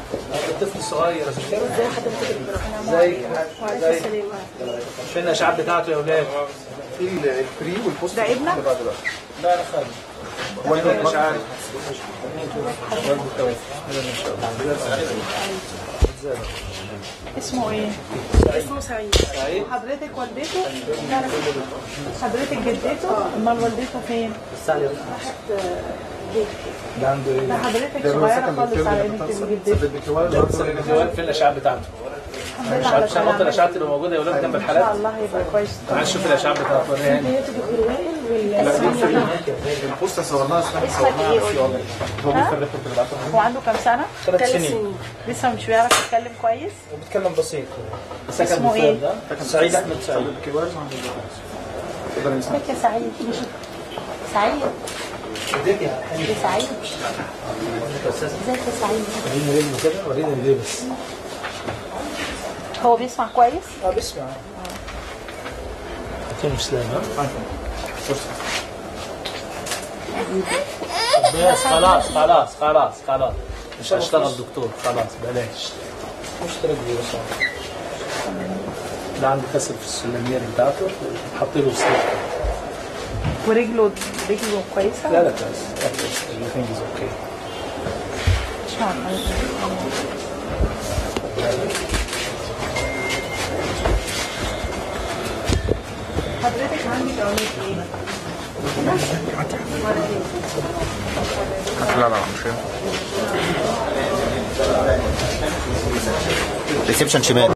الطفل الصغير ذكره ازي حضرتك يا دكتور زي وعليكم زي السلام فين الاشعاعات بتاعته يا اولاد في البري والبوست ده ابنك؟ لا انا خالد هو مش عارف اسمه ايه؟ اسمه سعيد سعيد حضرتك والدته؟ لا لا حضرتك جدته؟ امال والدته فين؟ السعيد ده عنده ده ايه؟ حضرتك صغيره خالص على انك تبقي جدته لسه الفيديوهات فين الاشعاعات بتاعته الحمد لله مش على عشان خاطر الاشعاعات تبقى موجوده يا اولاد جنب ان شاء الحالات الله هيبقى كويس تعال نشوف الاشعاعات بتاعته وريها هنا البوست صورناها اسمك ايه قولي؟ هو بيفرق في البعثة هو عنده كام سنه؟ ثلاث سنين لسه مش بيعرف يتكلم كويس؟ وبيتكلم بسيط سكن اسمه بالفعل إيه؟ ده سعيد احمد سعيد الكبار تقدر نسمع ازيك يا سعيد سعيد ازيك يا يا سعيد استاذ ازيك يا سعيد وريني رجله كده وريني رجليه بس هو بيسمع كويس؟ اه بسمع فين سلام ها؟ بس خلاص خلاص خلاص خلاص مش هشتغل دكتور خلاص بلاش مش رجلي بس ده عنده كسر في السلمية بتاعته حط له سليب ورجله رجله كويسه؟ لا لا كويس everything is okay مش معنى حضرتك عندك اولاد ايه؟ لا لا مش ريسبشن شمال